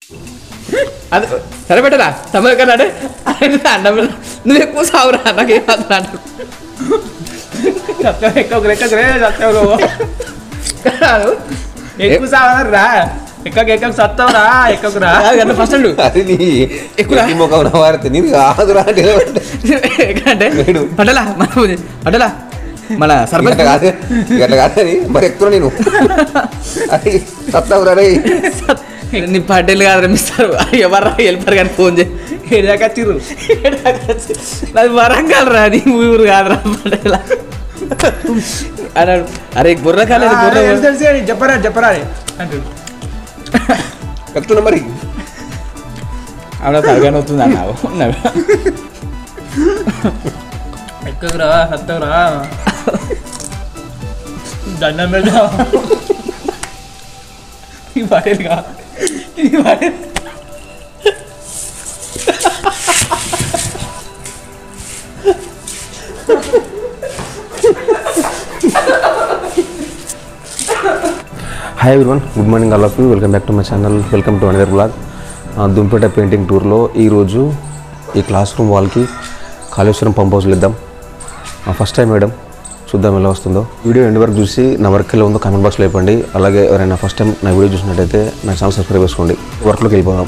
అది సరే పెట్టరా తమిళ కన్నాడు అన్నం నువ్వు ఎక్కువ సావురా నాకేం మాట్లాడు సత్యం ఎక్కువ ఎక్కువ సత్యం నువ్వు ఎక్కువ సావరా ఎక్కువ ఎక్కువ సత్తం రా ఎక్కువ రా ఫస్ట్ అండు అది నీ ఎక్కురా. ఎత్తి ముఖం వారితే నీకు కాదురా అంటే ఎక్కడంటే లేడు. పడ్డలా మన పడ్డలా మన సర్పంచ్ గట్ల కాదు గట్ల కాదని మరి ఎక్కువ నేను అది సత్తావురా రే నీ పడ్డలు కాదు రమిస్తారు ఎవర్రా వెళ్ళిపోరు కానీ ఫోన్ చేయి ఏడాక చిరు అది వరంగల్ రా నీ ఊరు కాదురా పడ్డలా అన్నాడు అరే బుర్ర కాలేదు బుర్ర తెలిసి చెప్పరా చెప్పరా అంటు చెప్తున్నా మరి ఆవిడ తరగానే అవుతుంది అన్నావు ఎక్కువ రా సత్తం రా దండం పెడతా ఈ పడేలుగా ఈ పడే hi everyone good morning all of you welcome back to my channel welcome to another blog Dumpeta painting టూర్లో ఈరోజు ఈ క్లాస్ రూమ్ వాళ్ళకి కాళేశ్వరం పంప్ హౌస్లు ఇద్దాం ఫస్ట్ టైం మేడం చూద్దాం ఎలా వస్తుందో వీడియో ఎండ్ వరకు చూసి నా వర్క్ ఎలా ఉందో కామెంట్ బాక్స్లో ఇవ్వండి అలాగే ఎవరైనా ఫస్ట్ టైం నా వీడియో చూసినట్టయితే నా ఛానల్ సబ్స్క్రైబ్ చేసుకోండి వర్క్లోకి వెళ్ళిపోదాం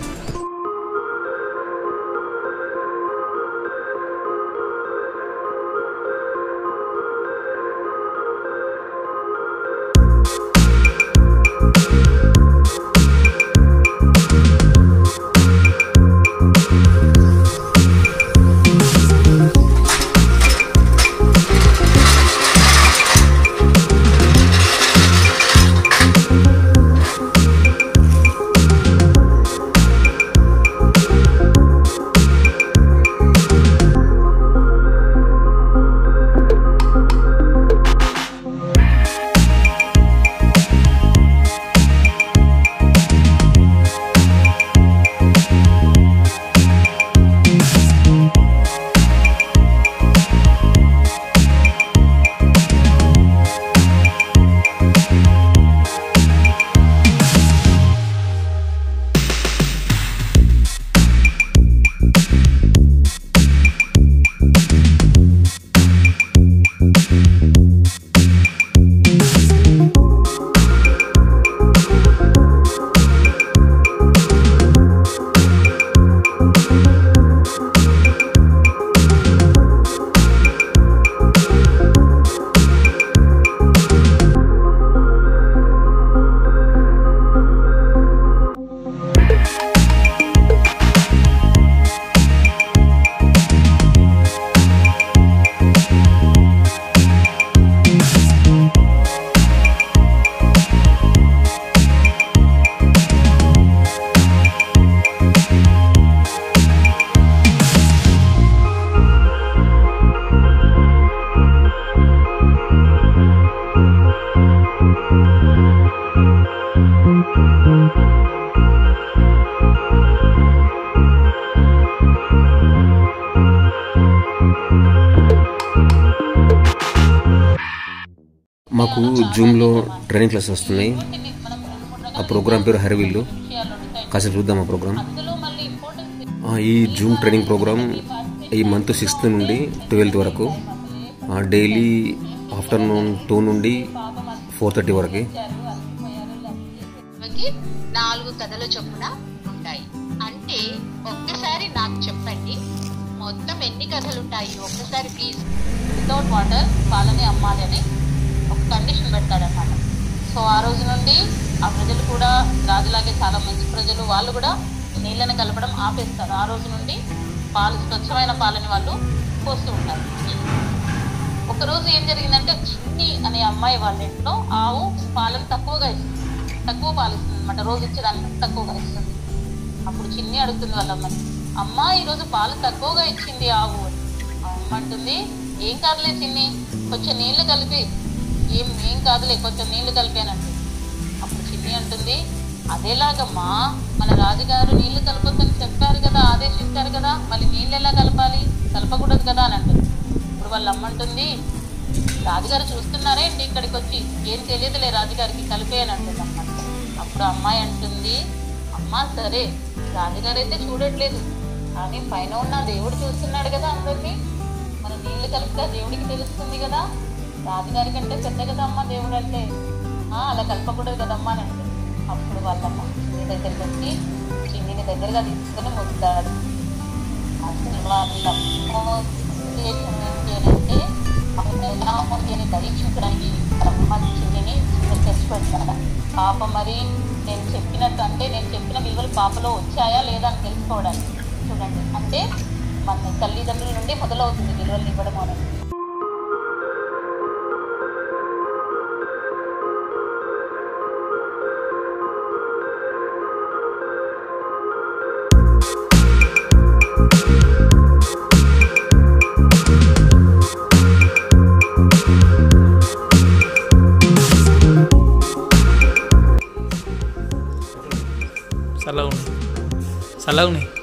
మాకు జూమ్లో ట్రైనింగ్ క్లాసెస్ వస్తున్నాయి ఆ ప్రోగ్రామ్ పేరు హరివిల్లు కాసేపు చూద్దాం ఆ ప్రోగ్రామ్ ఆ, ఈ జూమ్ ట్రైనింగ్ ప్రోగ్రామ్ ఈ మంత్ సిక్స్త్ నుండి ట్వెల్త్ వరకు ఆ, డైలీ ఆఫ్టర్నూన్ టూ నుండి ఫోర్ థర్టీ వరకు మనకి నాలుగు కథల చొప్పున ఉంటాయి అంటే ఒక్కసారి నాకు చెప్పండి మొత్తం ఎన్ని కథలు ఉంటాయి ఒక్కసారి ప్లీజ్ వితౌట్ వాటర్ పాలని అమ్మాలి అని ఒక కండిషన్ పెడతాడన్నమాట సో ఆ రోజు నుండి ఆ ప్రజలు కూడా రాజులాగే చాలా మంచి ప్రజలు వాళ్ళు కూడా నీళ్ళని కలపడం ఆపేస్తారు ఆ రోజు నుండి పాలు స్వచ్ఛమైన పాలని వాళ్ళు పోస్తూ ఉంటారు ఒకరోజు ఏం జరిగిందంటే చిన్ని అనే అమ్మాయి వాళ్ళ ఇంట్లో ఆవు పాలను తక్కువగా ఇస్తుంది తక్కువ పాలు ఇస్తుంది అనమాట రోజు ఇచ్చేదానికి తక్కువగా ఇస్తుంది అప్పుడు చిన్ని అడుగుతుంది వాళ్ళ అమ్మని అమ్మ ఈరోజు పాలు తక్కువగా ఇచ్చింది ఆవు అని ఆ అమ్మ అంటుంది ఏం కాదులే చిన్ని కొంచెం నీళ్లు కలిపి ఏం ఏం కాదులే కొంచెం నీళ్లు కలిపానంటుంది అప్పుడు చిన్ని అంటుంది అదేలాగమ్మా మన రాజుగారు నీళ్లు కలపొద్దని చెప్పారు కదా ఆదేశించారు కదా మళ్ళీ నీళ్ళు ఎలా కలపాలి కలపకూడదు కదా అని అంటుంది ఇప్పుడు వాళ్ళ అమ్మ అంటుంది రాజుగారు చూస్తున్నారే ఏంటి ఇక్కడికి వచ్చి ఏం తెలియదులే రాజుగారికి కలిపే అని అంటుంది అన్నమాట అప్పుడు అమ్మాయి అంటుంది అమ్మ అమ్మా సరే రాజుగారు అయితే చూడట్లేదు కానీ పైన ఉన్న దేవుడు చూస్తున్నాడు కదా అందరినీ మన నీళ్లు కలిపితే దేవుడికి తెలుస్తుంది కదా రాజుగారి కంటే పెద్ద కదా అమ్మ దేవుడు అంటే "ఆ, అలా కలపకూడదు కదమ్మా అని అంటే అప్పుడు వాళ్ళమ్మ చిన్ని దగ్గరికి వచ్చి చిన్నిని దగ్గరగా తీసుకొని ముద్దాడు అసలు వాళ్ళమ్మ ఉద్దేశం ఏంటి అని అంటే ఆమె ఎలా ఉంది అని పరీక్షించడానికి అమ్మ చిన్నిని చిన్న తెచ్చి పెడతాడు పాప మరి నేను చెప్పినట్టు అంటే నేను చెప్పిన విలువలు పాపలో వచ్చాయా లేదా అని తెలుసుకోవడానికి చూడండి అంటే మన తల్లిదండ్రుల నుండి మొదలవుతుంది విలువలు ఇవ్వడం అనేది చల్లగా ఉన్నాయి చల్లగా ఉన్నాయి